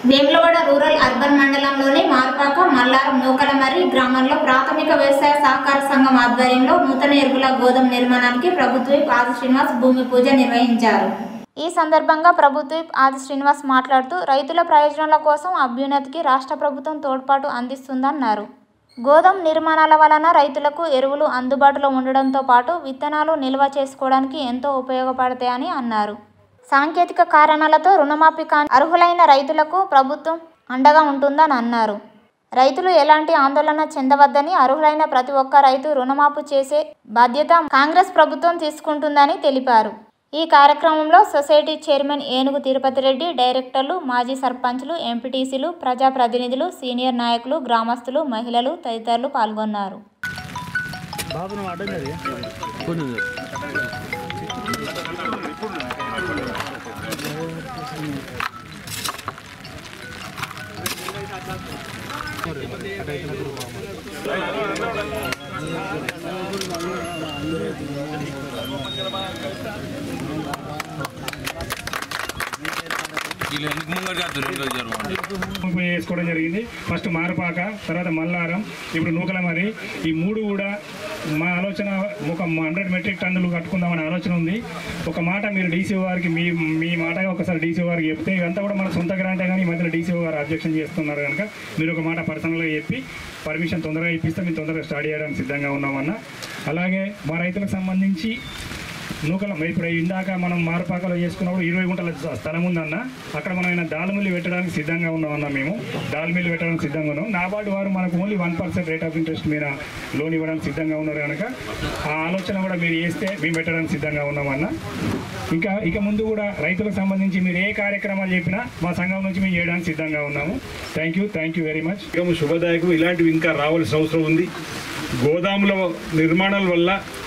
Vemulawada rural urban మండలంలోని మార్పాక మల్లారం నూకలమర్రి గ్రామంలో ప్రాథమిక వ్యవసాయ సహకార సంఘం ఆధ్వర్యంలో నూతన ఎరువుల గోదాం నిర్మాణానికి ప్రభుత్వ ఆది శ్రీనివాస్ భూమి పూజ నిర్వహించారు ఈ సందర్భంగా ప్రభుత్వ ఆది శ్రీనివాస్ మాట్లాడుతూ రైతుల ప్రయోజనాల కోసం అభ్యున్నతికి రాష్ట్ర ప్రభుత్వం తోడ్పాటు అందిస్తుందన్నారు గోదాం నిర్మాణాల వలన రైతులకు ఎరువులు అందుబాటులో ఉండడంతో పాటు విత్తనాలు నిల్వ చేసుకోవడానికి ఎంతో ఉపయోగపడతాయని అన్నారు సాంకేతిక కారణాలతో రుణమాఫీ కాని అర్హులైన రైతులకు ప్రభుత్వం అండగా ఉంటుందని అన్నారు రైతులు ఎలాంటి ఆందోళన చెందవద్దని అర్హులైన ప్రతి ఒక్క రైతు రుణమాఫీ చేసే బాధ్యత కాంగ్రెస్ ప్రభుత్వం తీసుకుంటుందని తెలిపారు ఈ కార్యక్రమంలో సొసైటీ చైర్మన్ ఏనుగు తిరుపతి రెడ్డి డైరెక్టర్లు మాజీ సర్పంచ్లు ఎంపీటీసీలు ప్రజాప్రతినిధులు సీనియర్ నాయకులు గ్రామస్తులు మహిళలు తదితరులు పాల్గొన్నారు బాబు నువ్వు అడ్డం కదా వీళ్ళు ఎందుకు ముంగడిగా రెండు జరగండి ఉపయోగం చేసుకోవడం జరిగింది ఫస్ట్ మారపాక తర్వాత మల్లారం ఇప్పుడు నూకలమరి ఈ మూడు కూడా మా ఆలోచన ఒక హండ్రెడ్ మెట్రిక్ టన్నులు కట్టుకుందామనే ఆలోచన ఉంది ఒక మాట మీరు డీసీ వారికి మీ మీ మాటగా ఒకసారి డీసీ వారికి చెప్తే ఇదంతా కూడా మన సొంత గ్రాంటే కానీ ఈ మధ్యలో డీసీ గారు అబ్జెక్షన్ చేస్తున్నారు కనుక మీరు ఒక మాట పర్సనల్గా చెప్పి పర్మిషన్ తొందరగా ఇప్పిస్తే మేము తొందరగా స్టార్ట్ చేయడానికి సిద్ధంగా ఉన్నామన్న అలాగే మా రైతులకు సంబంధించి నూకలం ఇప్పుడు ఇందాక మనం మారుపాకలో చేసుకున్నప్పుడు ఇరవై గుంటల స్థ- స్థలం ఉందన్న అక్కడ మనం ఆయన దాల్ మిల్లు పెట్టడానికి సిద్ధంగా ఉన్నామన్న మేము దాల్ మిల్లు పెట్టడానికి సిద్ధంగా ఉన్నాం నాబార్డు వారు మనకు only one percent rate of interest మీద లోన్ ఇవ్వడానికి సిద్ధంగా ఉన్నారు కనుక ఆ ఆలోచన కూడా మీరు చేస్తే మేము పెట్టడానికి సిద్ధంగా ఉన్నామన్న ఇంకా ఇక ముందు కూడా రైతులకు సంబంధించి మీరు ఏ కార్యక్రమాలు చెప్పినా మా సంఘం నుంచి మేము చేయడానికి సిద్ధంగా ఉన్నాము thank you thank you very much కార్యక్రమం శుభదాయకం ఇలాంటివి ఇంకా రావాల్సిన అవసరం ఉంది గోదాముల నిర్మాణాల వల్ల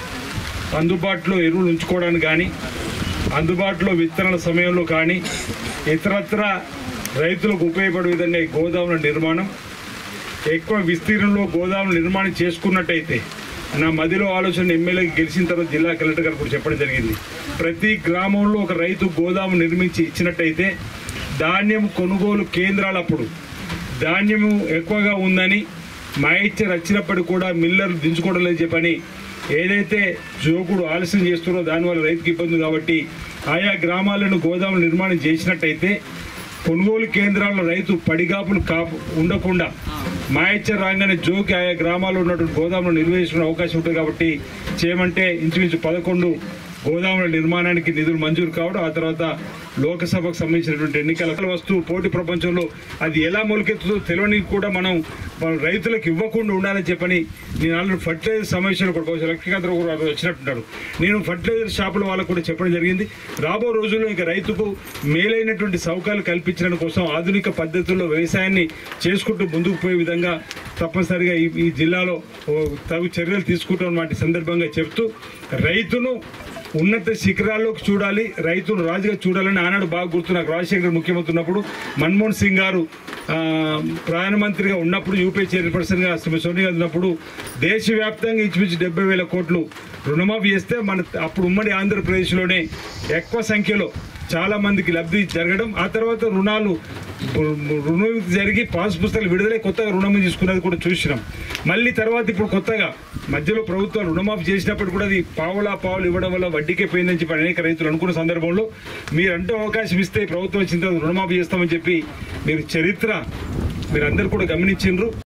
అందుబాటులో ఎరువులు ఉంచుకోవడానికి కానీ అందుబాటులో విత్తనాల సమయంలో కానీ ఇతరత్ర రైతులకు ఉపయోగపడే విధంగా ఈ గోదాముల నిర్మాణం ఎక్కువ విస్తీర్ణంలో గోదాముల నిర్మాణం చేసుకున్నట్టయితే నా మదిలో ఆలోచన ఎమ్మెల్యేకి గెలిచిన తర్వాత జిల్లా కలెక్టర్ గారు కూడా చెప్పడం జరిగింది ప్రతి గ్రామంలో ఒక రైతు గోదాము నిర్మించి ఇచ్చినట్టయితే ధాన్యం కొనుగోలు కేంద్రాలప్పుడు ధాన్యము ఎక్కువగా ఉందని మాయిచ్చర్ వచ్చినప్పటికి కూడా మిల్లర్ దించుకోవడం లేదు చెప్పని ఏదైతే జోకుడు ఆలస్యం చేస్తున్నారో దానివల్ల రైతుకి ఇబ్బంది కాబట్టి ఆయా గ్రామాలను గోదాములు నిర్మాణం చేసినట్టయితే కొనుగోలు కేంద్రాల్లో రైతు పడిగాపులు కాపు ఉండకుండా మాయచ్చ రాగానే జోకి ఆయా గ్రామాల్లో ఉన్నటువంటి గోదాములు నిర్వహించుకునే అవకాశం ఉంటుంది కాబట్టి చేయమంటే ఇంచుమించు పదకొండు గోదాముల నిర్మాణానికి నిధులు మంజూరు కావడం ఆ తర్వాత లోకసభకు సంబంధించినటువంటి ఎన్నికల వస్తువు పోటీ ప్రపంచంలో అది ఎలా మొలకెత్తుతో తెలియని కూడా మనం మన రైతులకు ఇవ్వకుండా ఉండాలని చెప్పని నేను ఆల్రెడీ ఫర్టిలైజర్ సమావేశంలో కూడా బహుశా లక్ష్మీకాంత్ రావు గారు వచ్చినట్టున్నారు నేను ఫర్టిలైజర్ షాపుల వాళ్ళకు కూడా చెప్పడం జరిగింది రాబో రోజుల్లో ఇక రైతుకు మేలైనటువంటి సౌకర్యాలు కల్పించడం కోసం ఆధునిక పద్ధతుల్లో వ్యవసాయాన్ని చేసుకుంటూ ముందుకు పోయే విధంగా తప్పనిసరిగా ఈ ఈ జిల్లాలో ఓ తగు చర్యలు తీసుకుంటాం వాటి సందర్భంగా చెప్తూ రైతును ఉన్నత శిఖరాల్లోకి చూడాలి రైతును రాజుగా చూడాలని ఆనాడు బాగా గుర్తు నాకు రాజశేఖర్ ముఖ్యమంత్రి ఉన్నప్పుడు మన్మోహన్ సింగ్ గారు ఆ, ప్రధానమంత్రిగా ఉన్నప్పుడు యూపీఏ చైర్పర్సన్గా శ్రీమతి సోనియా గాంధీ ఉన్నప్పుడు దేశవ్యాప్తంగా ఇంచుమించు డెబ్బై వేల కోట్లు రుణమాఫీ చేస్తే మన అప్పుడు ఉమ్మడి ఆంధ్రప్రదేశ్లోనే ఎక్కువ సంఖ్యలో చాలా మందికి లబ్ధి జరగడం ఆ తర్వాత రుణాలు రుణవిముక్తి జరిగి పాస్ పుస్తకాలు విడుదలై కొత్తగా రుణం తీసుకున్నది కూడా చూసినాం మళ్ళీ తర్వాత ఇప్పుడు కొత్తగా మధ్యలో ప్రభుత్వాలు రుణమాఫీ చేసినప్పుడు కూడా అది పావులా పావులు ఇవ్వడం వల్ల వడ్డీకే పోయిందని చెప్పి అనేక రైతులు అనుకున్న సందర్భంలో మీరంటూ అవకాశం ఇస్తే ప్రభుత్వం వచ్చిన తర్వాత రుణమాఫీ చేస్తామని చెప్పి మీరు చరిత్ర మీరందరూ కూడా గమనించిండ్రు